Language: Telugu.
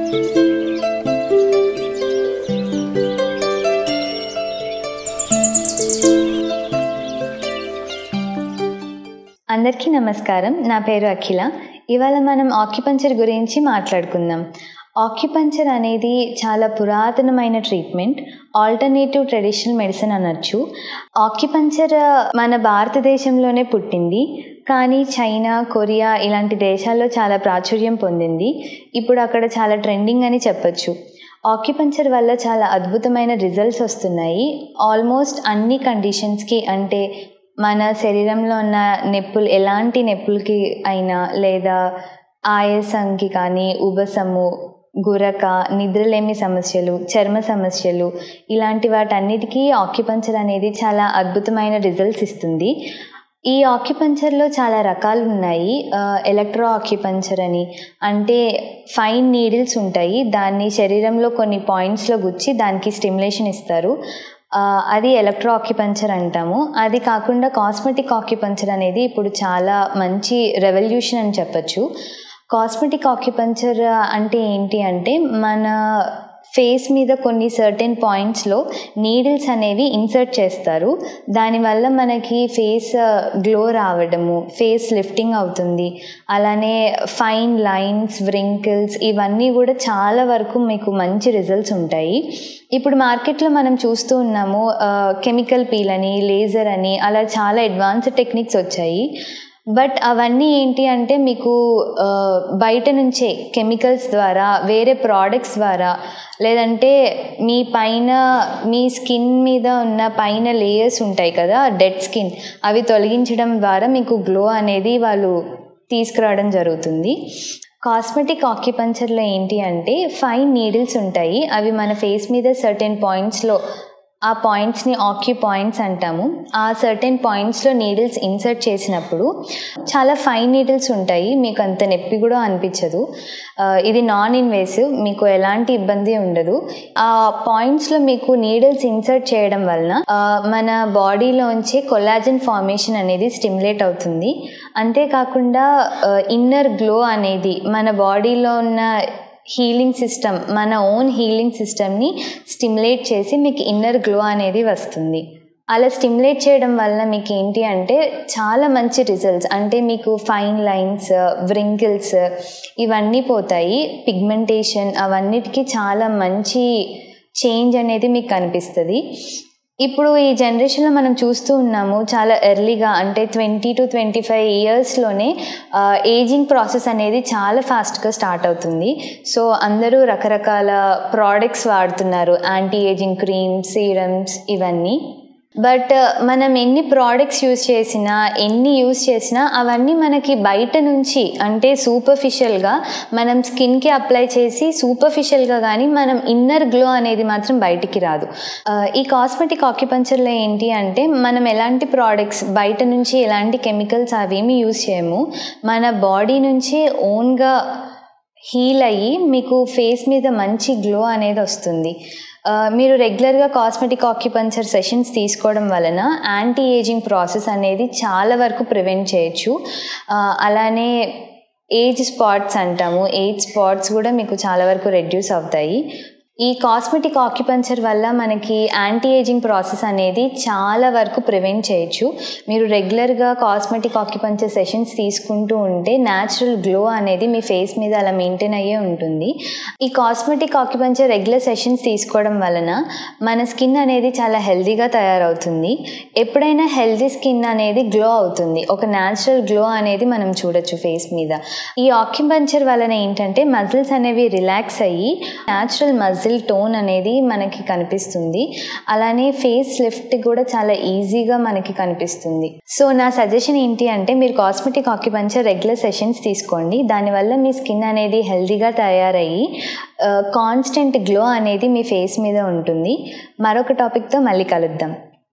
అందరికీ నమస్కారం నా పేరు అఖిల ఇవాళ మనం ఆక్యుపంచర్ గురించి మాట్లాడుకుందాం ఆక్యుపంచర్ అనేది చాలా పురాతనమైన ట్రీట్మెంట్ ఆల్టర్నేటివ్ ట్రెడిషనల్ మెడిసిన్ అనొచ్చు ఆక్యుపంచర్ మన భారతదేశంలోనే పుట్టింది కానీ చైనా కొరియా ఇలాంటి దేశాల్లో చాలా ప్రాచుర్యం పొందింది ఇప్పుడు అక్కడ చాలా ట్రెండింగ్ అని చెప్పొచ్చు ఆక్యుపంచర్ వల్ల చాలా అద్భుతమైన రిజల్ట్స్ వస్తున్నాయి ఆల్మోస్ట్ అన్ని కండిషన్స్కి అంటే మన శరీరంలో ఉన్న నొప్పులు ఎలాంటి నొప్పులకి అయినా లేదా ఆయాసంకి కానీ ఉబసము గురక నిద్రలేమి సమస్యలు చర్మ సమస్యలు ఇలాంటి వాటన్నిటికీ ఆక్యుపంచర్ అనేది చాలా అద్భుతమైన రిజల్ట్స్ ఇస్తుంది ఈ ఆక్యుపంచర్లో చాలా రకాలు ఉన్నాయి ఎలక్ట్రో ఆక్యుపంచర్ అని అంటే ఫైన్ నీడిల్స్ ఉంటాయి దాన్ని శరీరంలో కొన్ని పాయింట్స్లో గుచ్చి దానికి స్టిమ్యులేషన్ ఇస్తారు అది ఎలక్ట్రో ఆక్యుపంచర్ అంటాము అది కాకుండా కాస్మెటిక్ ఆక్యుపంచర్ అనేది ఇప్పుడు చాలా మంచి రెవల్యూషన్ అని చెప్పచ్చు కాస్మెటిక్ ఆక్యుపంచర్ అంటే ఏంటి అంటే మన ఫేస్ మీద కొన్ని సర్టెన్ పాయింట్స్లో నీడిల్స్ అనేవి ఇన్సర్ట్ చేస్తారు దానివల్ల మనకి ఫేస్ గ్లో రావడము ఫేస్ లిఫ్టింగ్ అవుతుంది అలానే ఫైన్ లైన్స్ వ్రింకిల్స్ ఇవన్నీ కూడా చాలా వరకు మీకు మంచి రిజల్ట్స్ ఉంటాయి ఇప్పుడు మార్కెట్లో మనం చూస్తూ ఉన్నాము కెమికల్ పీల్ అని లేజర్ అని అలా చాలా అడ్వాన్స్డ్ టెక్నిక్స్ వచ్చాయి బట్ అవన్నీ ఏంటి అంటే మీకు బయట నుంచే కెమికల్స్ ద్వారా వేరే ప్రోడక్ట్స్ ద్వారా లేదంటే మీ పైన మీ స్కిన్ మీద ఉన్న పైన లేయర్స్ ఉంటాయి కదా డెడ్ స్కిన్ అవి తొలగించడం ద్వారా మీకు గ్లో అనేది వాళ్ళు తీసుకురావడం జరుగుతుంది కాస్మెటిక్ ఆక్యుపంచర్లో ఏంటి అంటే ఫైన్ నీడిల్స్ ఉంటాయి అవి మన ఫేస్ మీద సర్టెన్ పాయింట్స్లో ఆ పాయింట్స్ని ఆక్యూ పాయింట్స్ అంటాము ఆ సర్టెన్ పాయింట్స్లో నీడిల్స్ ఇన్సర్ట్ చేసినప్పుడు చాలా ఫైన్ నీడిల్స్ ఉంటాయి మీకు అంత నొప్పి కూడా అనిపించదు ఇది నాన్ ఇన్వేసివ్ మీకు ఎలాంటి ఇబ్బంది ఉండదు ఆ పాయింట్స్లో మీకు నీడిల్స్ ఇన్సర్ట్ చేయడం వలన మన బాడీలోంచి కొలాజన్ ఫార్మేషన్ అనేది స్టిమ్యులేట్ అవుతుంది అంతేకాకుండా ఇన్నర్ గ్లో అనేది మన బాడీలో ఉన్న హీలింగ్ సిస్టమ్ మన ఓన్ హీలింగ్ సిస్టమ్ని స్టిమ్యులేట్ చేసి మీకు ఇన్నర్ గ్లో అనేది వస్తుంది అలా స్టిమ్యులేట్ చేయడం వల్ల మీకు ఏంటి అంటే చాలా మంచి రిజల్ట్స్ అంటే మీకు ఫైన్ లైన్స్ వ్రింకిల్స్ ఇవన్నీ పోతాయి పిగ్మెంటేషన్ అవన్నిటికీ చాలా మంచి చేంజ్ అనేది మీకు కనిపిస్తుంది ఇప్పుడు ఈ జనరేషన్లో మనం చూస్తూ ఉన్నాము చాలా ఎర్లీగా అంటే ట్వంటీ టు ట్వంటీ ఫైవ్ ఇయర్స్లోనే ఏజింగ్ ప్రాసెస్ అనేది చాలా ఫాస్ట్గా స్టార్ట్ అవుతుంది సో అందరూ రకరకాల ప్రోడక్ట్స్ వాడుతున్నారు యాంటీ ఏజింగ్ క్రీమ్స్ సీరమ్స్ ఇవన్నీ బట్ మనం ఎన్ని ప్రోడక్ట్స్ యూజ్ చేసినా ఎన్ని యూజ్ చేసినా అవన్నీ మనకి బయట నుంచి అంటే సూపర్ఫిషియల్గా మనం స్కిన్కి అప్లై చేసి సూపర్ఫిషియల్గా కానీ మనం ఇన్నర్ గ్లో అనేది మాత్రం బయటికి రాదు ఈ కాస్మెటిక్ ఆక్యుపంచర్లో ఏంటి అంటే మనం ఎలాంటి ప్రోడక్ట్స్ బయట నుంచి ఎలాంటి కెమికల్స్ అవేమి యూజ్ చేయము మన బాడీ నుంచి ఓన్గా హీల్ అయ్యి మీకు ఫేస్ మీద మంచి గ్లో అనేది వస్తుంది మీరు రెగ్యులర్గా కాస్మెటిక్ ఆక్యుపంచర్ సెషన్స్ తీసుకోవడం వలన యాంటీ ఏజింగ్ ప్రాసెస్ అనేది చాలా వరకు ప్రివెంట్ చేయొచ్చు అలానే ఏజ్ స్పాట్స్ అంటాము ఏజ్ స్పాట్స్ కూడా మీకు చాలా వరకు రెడ్యూస్ అవుతాయి ఈ కాస్మెటిక్ ఆక్యుపంచర్ వల్ల మనకి యాంటీ ఏజింగ్ ప్రాసెస్ అనేది చాలా వరకు ప్రివెంట్ చేయొచ్చు మీరు రెగ్యులర్గా కాస్మెటిక్ ఆక్యుపంచర్ సెషన్స్ తీసుకుంటూ ఉంటే న్యాచురల్ గ్లో అనేది మీ ఫేస్ మీద అలా మెయింటైన్ అయ్యే ఉంటుంది ఈ కాస్మెటిక్ ఆక్యుపంచర్ రెగ్యులర్ సెషన్స్ తీసుకోవడం వలన మన స్కిన్ అనేది చాలా హెల్దీగా తయారవుతుంది ఎప్పుడైనా హెల్దీ స్కిన్ అనేది గ్లో అవుతుంది ఒక న్యాచురల్ గ్లో అనేది మనం చూడొచ్చు ఫేస్ మీద ఈ ఆక్యుపంచర్ వలన ఏంటంటే మజిల్స్ అనేవి రిలాక్స్ అయ్యి న్యాచురల్ మజిల్ టోన్ అనేది మనకి కనిపిస్తుంది అలానే ఫేస్ లిఫ్ట్ కూడా చాలా ఈజీగా మనకి కనిపిస్తుంది సో నా సజెషన్ ఏంటి అంటే మీరు కాస్మెటిక్ ఆక్యుపంచర్ రెగ్యులర్ సెషన్స్ తీసుకోండి దానివల్ల మీ స్కిన్ అనేది హెల్దీగా తయారయ్యి కాన్స్టెంట్ గ్లో అనేది మీ ఫేస్ మీద ఉంటుంది మరొక టాపిక్తో మళ్ళీ కలుద్దాం